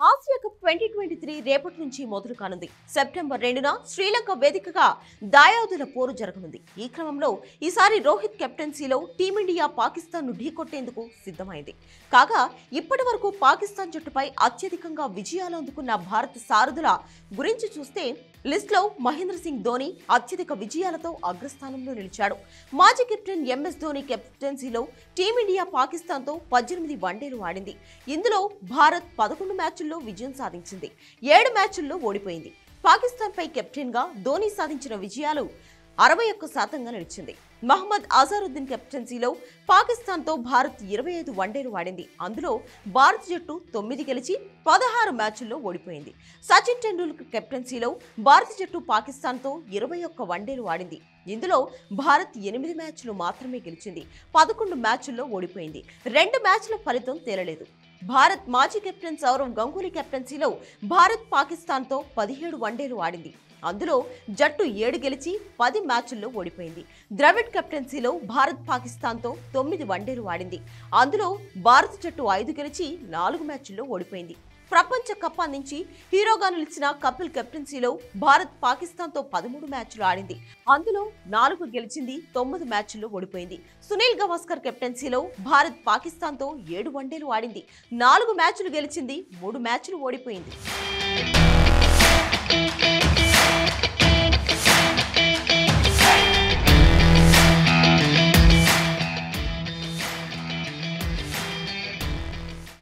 Asia cup twenty twenty three రేపటి నుంచి మొదలు కానుంది సెప్టెంబర్ రెండున శ్రీలంక వేదికగా దాయాదుల పోరు జరగనుంది ఈ క్రమంలో ఈసారి రోహిత్ కెప్టెన్సీలో టీమిండియా పాకిస్తాన్ ను ఢీకొట్టేందుకు సిద్ధమైంది కాగా ఇప్పటి వరకు పాకిస్తాన్ జట్టుపై అత్యధికంగా విజయాలు అందుకున్న భారత సారథుల గురించి చూస్తే లిస్ట్లో మహేంద్ర సింగ్ ధోని అత్యధిక విజయాలతో అగ్రస్థానంలో నిలిచాడు మాజీ కెప్టెన్ ఎంఎస్ ధోని కెప్టెన్సీలో టీమిండియా పాకిస్తాన్తో పద్దెనిమిది వన్డేలు ఆడింది ఇందులో భారత్ పదకొండు మ్యాచుల్లో విజయం సాధించింది ఏడు మ్యాచుల్లో ఓడిపోయింది పాకిస్తాన్పై కెప్టెన్గా ధోని సాధించిన విజయాలు అరవై ఒక్క శాతంగా నిలిచింది మహమ్మద్ అజారుద్దీన్ కెప్టెన్సీలో పాకిస్తాన్తో భారత్ ఇరవై ఐదు వన్డేలు ఆడింది అందులో భారత్ జట్టు తొమ్మిది గెలిచి పదహారు మ్యాచుల్లో ఓడిపోయింది సచిన్ టెండూల్కర్ కెప్టెన్సీలో భారత జట్టు పాకిస్తాన్తో ఇరవై ఒక్క వన్డేలు ఆడింది ఇందులో భారత్ ఎనిమిది మ్యాచ్లు మాత్రమే గెలిచింది పదకొండు మ్యాచుల్లో ఓడిపోయింది రెండు మ్యాచ్ల ఫలితం తేలలేదు భారత్ మాజీ కెప్టెన్ సౌరవ్ గంగూలీ కెప్టెన్సీలో భారత్ పాకిస్తాన్తో పదిహేడు వన్డేలు ఆడింది అందులో జట్టు ఏడు గెలిచి పది మ్యాచుల్లో ఓడిపోయింది ద్రవిడ్ కెప్టెన్సీలో భారత్ పాకిస్తాన్తో తొమ్మిది వన్డేలు ఆడింది అందులో భారత జట్టు ఐదు గెలిచి నాలుగు మ్యాచుల్లో ఓడిపోయింది ప్రపంచ కప్ అందించి హీరోగా నిలిచిన కపిల్ కెప్టెన్సీలో భారత్ పాకిస్తాన్తో పదమూడు మ్యాచ్లు ఆడింది అందులో నాలుగు గెలిచింది తొమ్మిది మ్యాచ్ల్లో ఓడిపోయింది సునీల్ గవాస్కర్ కెప్టెన్సీలో భారత్ పాకిస్తాన్తో ఏడు వన్డేలు ఆడింది నాలుగు మ్యాచ్లు గెలిచింది మూడు మ్యాచ్లు ఓడిపోయింది